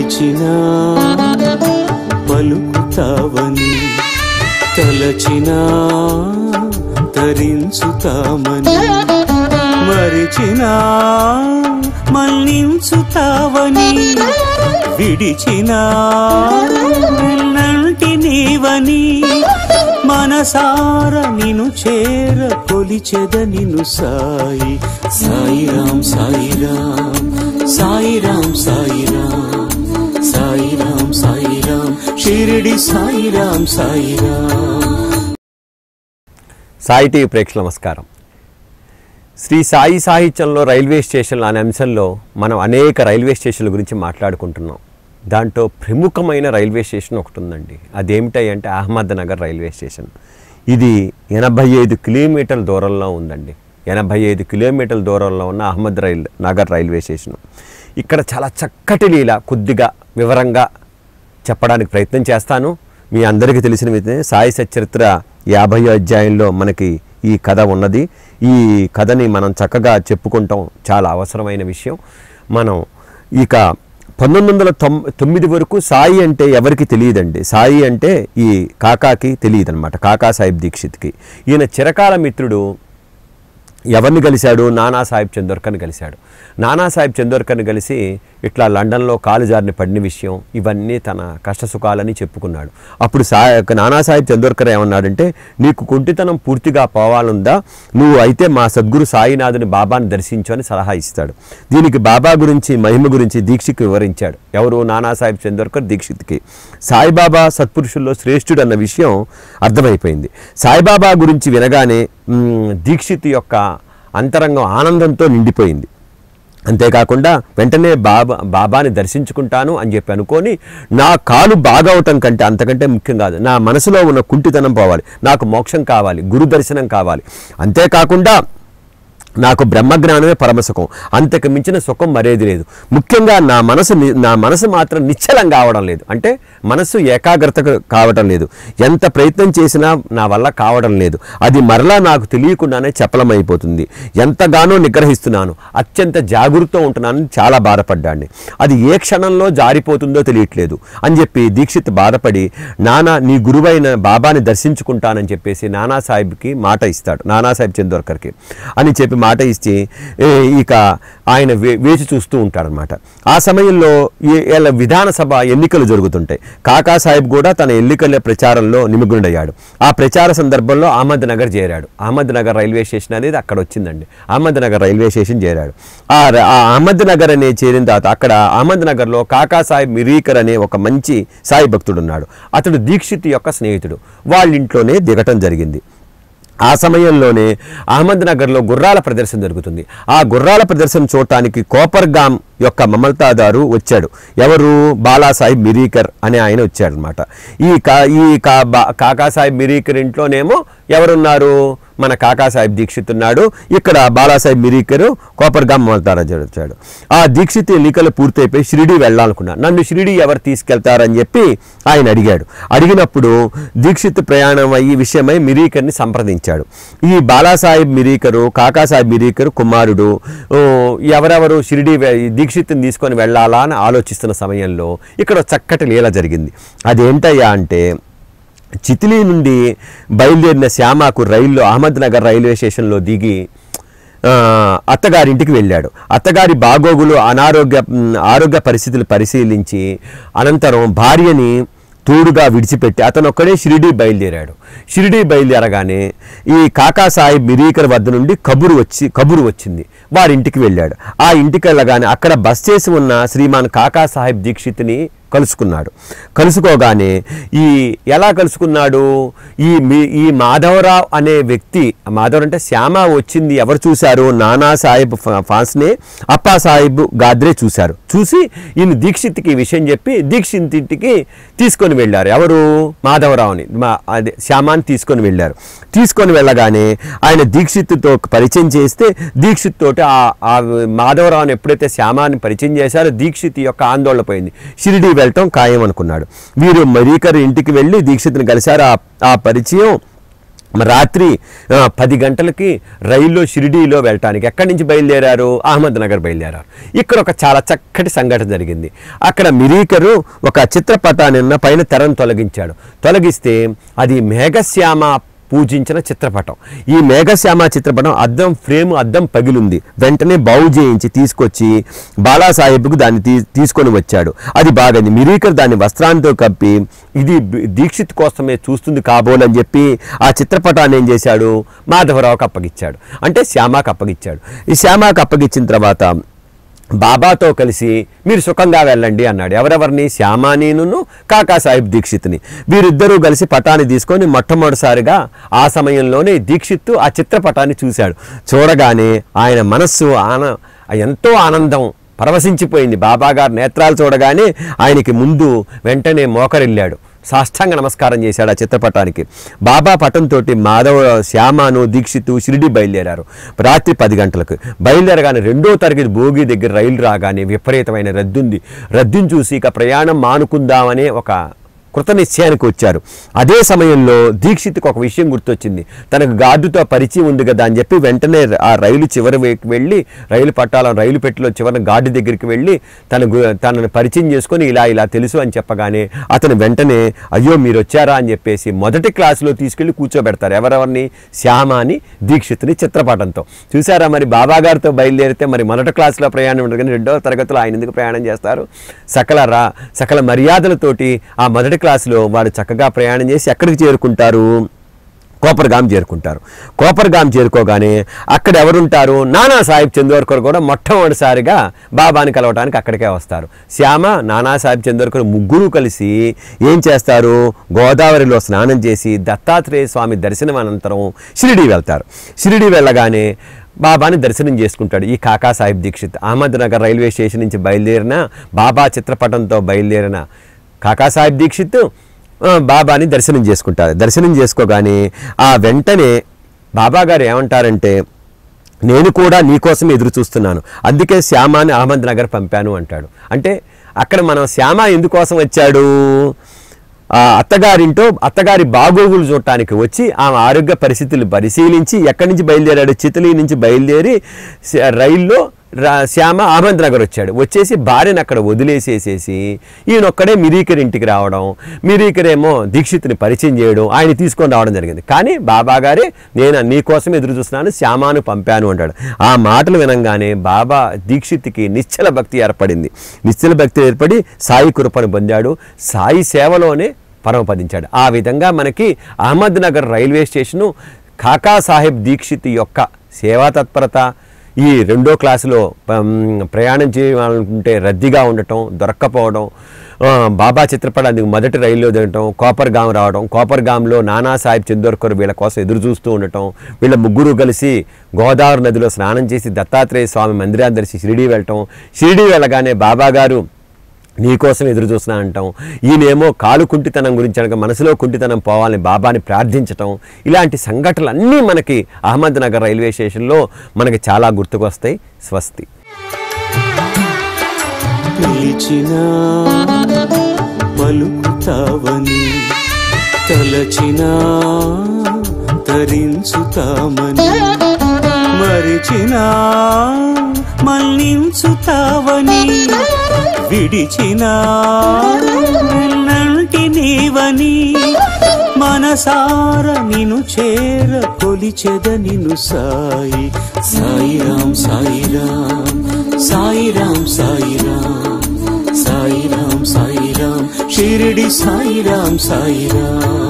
పిలిచినా పలుకుతావని తలచినా తరించుతామని మరిచినా మన్నించుతావని విడిచినా వెన్నంటి నీవని మనసార నిను చేర కొలిచెద నిను సాయి సాయిరాం సాయిరాం సాయిరాం సాయిరాం సాయిరాం సాయిరాం షిరిడి సాయిరాం సాయిరాం సాయి టీవీ ప్రేక్షకుల నమస్కారం శ్రీ సాయి సాహిత్యంలో రైల్వే స్టేషన్లు అనే అంశంలో మనం అనేక రైల్వే స్టేషన్ల గురించి మాట్లాడుకుంటున్నాం దాంట్లో ప్రముఖమైన రైల్వే స్టేషన్ ఒకటి ఉందండి అదేమిటాయి అంటే అహ్మద్నగర్ రైల్వే స్టేషన్ ఇది ఎనభై ఐదు కిలోమీటర్ల దూరంలో ఉందండి ఎనభై ఐదు కిలోమీటర్ల దూరంలో ఉన్న Ahmed rail Nagar railway station ఇక్కడ చాలా చక్కటి లీల కొద్దిగా వివరంగా చెప్పడానికి ప్రయత్నం చేస్తాను మీ అందరికీ తెలిసిన విధంగా సాయి సచరిత్ర యాభై అధ్యాయంలో మనకి ఈ కథ ఉన్నది ఈ కథని మనం చక్కగా చెప్పుకుంటాం చాలా అవసరమైన విషయం మనం ఇక పంతొమ్మిది వందల తొమ్ తొమ్మిది వరకు సాయి అంటే ఎవరికి తెలియదండి సాయి అంటే ఈ కాకాకి తెలియదు అనమాట కాకా సాహిబ్ దీక్షిత్కి ఈయన చిరకాల మిత్రుడు ఎవరిని కలిశాడు నానాసాహెబ్ చందోర్కర్ని కలిశాడు నానాసాహెబ్ చందోర్కర్ని కలిసి ఇట్లా లండన్లో కాలు జారిన పడిన విషయం ఇవన్నీ తన కష్టసుఖాలని చెప్పుకున్నాడు అప్పుడు సా నానాసాహెబ్ చందోర్కర్ ఏమన్నాడంటే నీకు కుంటితనం పూర్తిగా పోవాలందా నువ్వు అయితే మా సద్గురు సాయినాథుని బాబాని దర్శించు అని సలహా ఇస్తాడు దీనికి బాబా గురించి మహిమ గురించి దీక్షకి వివరించాడు ఎవరు నానాసాహెబ్ చందోర్కర్ దీక్షిత్కి సాయిబాబా సత్పురుషుల్లో శ్రేష్ఠుడు అన్న విషయం అర్థమైపోయింది సాయిబాబా గురించి వినగానే మ్, దీక్షిత్ యొక్క అంతరంగం ఆనందంతో నిండిపోయింది అంతేకాకుండా వెంటనే బాబా బాబాని దర్శించుకుంటాను అని చెప్పి అనుకొని నా కాలు బాగవటం కంటే అంతకంటే ముఖ్యం కాదు నా మనసులో ఉన్న కుంటితనం పోవాలి నాకు మోక్షం కావాలి గురు దర్శనం కావాలి అంతేకాకుండా నాకు బ్రహ్మజ్ఞానమే పరమసుఖం అంతకు మించిన సుఖం మరేది లేదు ముఖ్యంగా నా మనసు ని- నా మనసు మాత్రం నిశ్చలం కావడం లేదు అంటే మనసు ఏకాగ్రత కావడం లేదు ఎంత ప్రయత్నం చేసినా నా వల్ల కావడం లేదు అది మరలా నాకు తెలియకుండానే చపలమైపోతుంది ఎంతగానో నిగ్రహిస్తున్నాను అత్యంత జాగృతం ఉంటున్నానని చాలా బాధపడ్డాన్ని అది ఏ క్షణంలో జారిపోతుందో తెలియట్లేదు అని చెప్పి దీక్షిత్ బాధపడి నానా నీ గురువైన బాబాని దర్శించుకుంటానని చెప్పేసి నానా సాహెబ్కి మాట ఇస్తాడు నానాసాహెబ్ చందోర్కర్కి అని చెప్పి మాట ఇచ్చి ఏ, ఇక ఆయన వే- వేచి చూస్తూ ఉంటాడనమాట ఆ సమయంలో ఈ- వీళ్ళ విధానసభ ఎన్నికలు జరుగుతుంటాయి కాకా సాహెబ్ కూడా తన ఎన్నికల ప్రచారంలో నిమగ్నుడయ్యాడు ఆ ప్రచార సందర్భంలో అహ్మద్ నగర్ చేరాడు అహ్మద్ నగర్ రైల్వే స్టేషన్ అనేది అక్కడ వచ్చిందండి అహ్మద్ నగర్ రైల్వే స్టేషన్ చేరాడు ఆ ర- ఆ అహ్మద్ నగర్ అనే చేరిన తర్వాత అక్కడ అహ్మద్ నగర్లో కాకా సాహెబ్ మిరీకర్ అనే ఒక మంచి సాయి భక్తుడు ఉన్నాడు అతడు దీక్షిత్ యొక్క స్నేహితుడు వాళ్ళ ఇంట్లోనే దిగటం జరిగింది ఆ సమయంలోనే అహ్మద్ నగర్లో గుర్రాల ప్రదర్శన జరుగుతుంది ఆ గుర్రాల ప్రదర్శన చూడటానికి కోపర్గామ్ యొక్క మమల్తాదారు వచ్చాడు ఎవరు బాలాసాహిబ్ మిరీకర్ అనే ఆయన వచ్చాడనమాట ఈ కా ఈ కా బా- కాకాసాహిబ్ మిరీకర్ ఇంట్లోనేమో ఎవరున్నారు మన కాకాసాహిబ్ దీక్షిత్ ఉన్నాడు ఇక్కడ బాలాసాహిబ్ మిరీకర్ కోపర్గామ్ మమల్తారాజు వచ్చాడు ఆ దీక్షిత్ ఎన్నికలు పూర్తయిపోయి షిరిడి వెళ్ళాలనుకున్నాను నన్ను షిరిడి ఎవరు తీసుకెళ్తారని చెప్పి ఆయన అడిగాడు అడిగినప్పుడు దీక్షిత్ ప్రయాణం అయ్యి విషయమై మిరీకర్ని సంప్రదించాడు ఈ బాలాసాహిబ్ మిరీకరు కాకాసాహిబ్ మిరీకరు కుమారుడు ఓ, ఎవరెవరు షిరిడి వె- ఈ దీక్షిత్ని తీసుకొని వెళ్ళాలా అని ఆలోచిస్తున్న సమయంలో ఇక్కడ ఒక చక్కటి లీల జరిగింది అదేంటయ్యా అంటే చితిలీ నుండి బయలుదేరిన శ్యామకు రైల్లో అహ్మద్ నగర్ రైల్వే స్టేషన్లో దిగి ఆ, అత్తగారింటికి వెళ్ళాడు అత్తగారి బాగోగులు అనారోగ్య మ్, ఆరోగ్య పరిస్థితులు పరిశీలించి అనంతరం భార్యని తోడుగా విడిచిపెట్టి అతను ఒక్కడే షిరిడి బయలుదేరాడు షిరిడి బయలుదేరగానే ఈ కాకా సాహిబ్ మిరీకర్ వద్ద నుండి కబురు వచ్చి కబురు వచ్చింది వారి ఇంటికి వెళ్ళాడు ఆ ఇంటికి వెళ్ళగానే అక్కడ బస్ చేసి ఉన్న శ్రీమాన్ కాకా సాహిబ్ దీక్షిత్ని కలుసుకున్నాడు కలుసుకోగానే ఈ ఎలా కలుసుకున్నాడు ఈ మీ ఈ మాధవరావు అనే వ్యక్తి మాధవరావు అంటే శ్యామ వచ్చింది ఎవరు చూశారు నానా సాహిబ్ ఫా- ఫాన్స్నే అప్పా సాహిబ్ గాద్రే చూశారు చూసి ఈయన దీక్షిత్కి ఈ విషయం చెప్పి దీక్షిత్ ఇంటికి తీసుకొని వెళ్ళారు ఎవరు మాధవరావుని మా అదే శ్యామాని తీసుకొని వెళ్ళారు తీసుకొని వెళ్ళగానే ఆయన దీక్షిత్తో పరిచయం చేస్తే దీక్షిత్ తోటి ఆ ఆ మాధవరావుని ఎప్పుడైతే శ్యామాని పరిచయం చేశారో దీక్షిత్ యొక్క ఆందోళన పోయింది షిరిడి వెళ్ళటం ఖాయం అనుకున్నాడు వీరు మరీకర్ ఇంటికి వెళ్ళి దీక్షిత్ని కలిశారు ఆ- ఆ పరిచయం మరి రాత్రి ఆ, పది గంటలకి రైల్లో షిరిడీలో వెళ్ళటానికి ఎక్కడి నుంచి బయలుదేరారు అహ్మద్ నగర్ బయలుదేరారు ఇక్కడ ఒక చాలా చక్కటి సంఘటన జరిగింది అక్కడ మిరీకరు ఒక చిత్రపటాన్ని ఉన్న పైన తెరను తొలగించాడు తొలగిస్తే అది మేఘశ్యామ పూజించిన చిత్రపటం ఈ మేఘశ్యామ చిత్రపటం అద్దం ఫ్రేమ్ అద్దం పగిలింది వెంటనే బాగు చేయించి తీసుకొచ్చి బాలాసాహెబ్కు దాన్ని తీ తీసుకొని వచ్చాడు అది బాగైంది మిరీకర్ దాన్ని వస్త్రాంతో కప్పి ఇది బి- దీక్షిత్ కోసమే చూస్తుంది కాబోలని చెప్పి ఆ చిత్రపటాన్ని ఏం చేశాడు మాధవరావుకి అప్పగిచ్చాడు అంటే శ్యామాకి అప్పగిచ్చాడు ఈ శ్యామాకి అప్పగిచ్చిన తర్వాత బాబాతో కలిసి మీరు సుఖంగా వెళ్ళండి అన్నాడు ఎవరెవరిని శ్యామానీను కాకాసాహెబ్ దీక్షిత్ని వీరిద్దరూ కలిసి పటాన్ని తీసుకొని మొట్టమొదటిసారిగా ఆ సమయంలోనే దీక్షిత్తు ఆ చిత్రపటాన్ని చూశాడు చూడగానే ఆయన మనస్సు ఆన ఎంతో ఆనందం పరవశించిపోయింది బాబాగారు నేత్రాలు చూడగానే ఆయనకి ముందు వెంటనే మోకరిల్లాడు సాష్టాంగ నమస్కారం చేశాడు ఆ చిత్రపటానికి బాబా పటంతో మాధవ శ్యామాను దీక్షిత్ షిరిడి బయలుదేరారు రాత్రి పది గంటలకు బయలుదేరగానే రెండో తరగతి భోగి దగ్గర రైలు రాగానే విపరీతమైన రద్దుంది రద్దుని చూసి ఇక ప్రయాణం మానుకుందామనే ఒక కృత నిశ్చయానికి వచ్చారు అదే సమయంలో దీక్షిత్కి ఒక విషయం గుర్తొచ్చింది తనకు గార్డుతో పరిచయం ఉంది కదా అని చెప్పి వెంటనే ఆ రైలు చివరి వైపు వెళ్ళి రైలు పట్టాల రైలు పెట్టిలో చివరిన గార్డు దగ్గరికి వెళ్ళి తన గు- తనను పరిచయం చేసుకొని ఇలా ఇలా తెలుసు అని చెప్పగానే అతను వెంటనే అయ్యో మీరు వచ్చారా అని చెప్పేసి మొదటి క్లాసులో తీసుకెళ్లి కూర్చోబెడతారు ఎవరెవరిని శ్యామాని దీక్షిత్ని చిత్రపటంతో చూసారా మరి బాబా గారితో బయలుదేరితే మరి మొదటి క్లాసులో ప్రయాణం ఉండదు కానీ రెండవ తరగతిలో ఆయన ఎందుకు ప్రయాణం చేస్తారు సకల రా సకల మర్యాదలతోటి ఆ మొదటి క్లాసులో వాడు చక్కగా ప్రయాణం చేసి ఎక్కడికి చేరుకుంటారు కోపర్గాం చేరుకుంటారు కోపర్గాం చేరుకోగానే అక్కడ ఎవరుంటారు నానా సాహిబ్ చందోర్కర్ కూడా మొట్టమొదటిసారిగా బాబాని కలవటానికి అక్కడికే వస్తారు శ్యామ నానా సాహిబ్ చందోర్కర్ ముగ్గురు కలిసి ఏం చేస్తారు గోదావరిలో స్నానం చేసి దత్తాత్రేయ స్వామి దర్శనం అనంతరం షిరిడి వెళ్తారు షిరిడి వెళ్ళగానే బాబాని దర్శనం చేసుకుంటాడు ఈ Kaka Sahib Dikshit Ahmednagar railway station నుంచి బయలుదేరిన బాబా చిత్రపటంతో బయలుదేరిన కాకా సాహిబ్ దీక్షిత్ ఆ, బాబాని దర్శనం చేసుకుంటారు దర్శనం చేసుకోగానే ఆ వెంటనే బాబా గారు ఏమంటారంటే నేను కూడా నీకోసం ఎదురు చూస్తున్నాను అందుకే శ్యామాని అహ్మద్ నగర్ పంపాను అంటాడు అంటే అక్కడ మనం శ్యామ ఎందుకోసం వచ్చాడు ఆ అత్తగారింటో అత్తగారి బాగోగులు చూడటానికి వచ్చి ఆమె ఆరోగ్య పరిస్థితులు పరిశీలించి ఎక్కడి నుంచి బయలుదేరాడు చితలి నుంచి బయలుదేరి శ- రైల్లో రా- శ్యామ అహ్మద్ నగర్ వచ్చాడు వచ్చేసి భార్యను అక్కడ వదిలేసేసేసి ఈయనొక్కడే మిరీకర్ ఇంటికి రావడం మిరీకరేమో దీక్షిత్ని పరిచయం చేయడం ఆయన తీసుకొని రావడం జరిగింది కానీ బాబా గారే నేను నీకోసం ఎదురు చూస్తున్నాను శ్యామాను పంపాను అంటాడు ఆ మాటలు వినంగానే బాబా దీక్షిత్కి నిశ్చల భక్తి ఏర్పడింది నిశ్చల భక్తి ఏర్పడి సాయి కృపను పొందాడు సాయి సేవలోనే పరమపదించాడు ఆ విధంగా మనకి అహ్మద్ నగర్ రైల్వే స్టేషను కాకా సాహెబ్ దీక్షిత్ యొక్క సేవా తత్పరత ఈ రెండో క్లాసులో పం, ప్రయాణం చేయాలనుకుంటే రద్దీగా ఉండటం దొరక్కపోవడం ఆ, బాబా చిత్రపటానికి మొదటి రైల్లో దిగటం కోపర్గాం రావడం కోపర్గాంలో నానా సాహెబ్ చందోర్కర్ వీళ్ళ కోసం ఎదురు చూస్తూ ఉండటం వీళ్ళ ముగ్గురు కలిసి గోదావరి నదిలో స్నానం చేసి దత్తాత్రేయ స్వామి మందిరాన్ని దర్శి షిరిడీ వెళ్ళటం షిరిడీ వెళ్ళగానే బాబా గారు నీకోసం ఎదురు చూస్తున్నా అంటాం ఈయనేమో కాలు కుంటితనం గురించి అనగా మనసులో కుంటితనం పోవాలని బాబాని ప్రార్థించటం ఇలాంటి సంఘటనలన్నీ మనకి అహ్మద్ నగర్ రైల్వే స్టేషన్లో మనకి చాలా గుర్తుకొస్తాయి స్వస్తి పిలిచినా పలుకుతావని తలచినా తరించుతామని మరిచినా మన్నించుతావని విడిచినా వెన్నంటి నీవని మనసార నిను చేర కొలిచెద నిను సాయి సాయిరాం సాయిరాం సాయిరాం సాయిరాం సాయిరాం సాయిరాం షిరిడి సాయిరాం సాయిరాం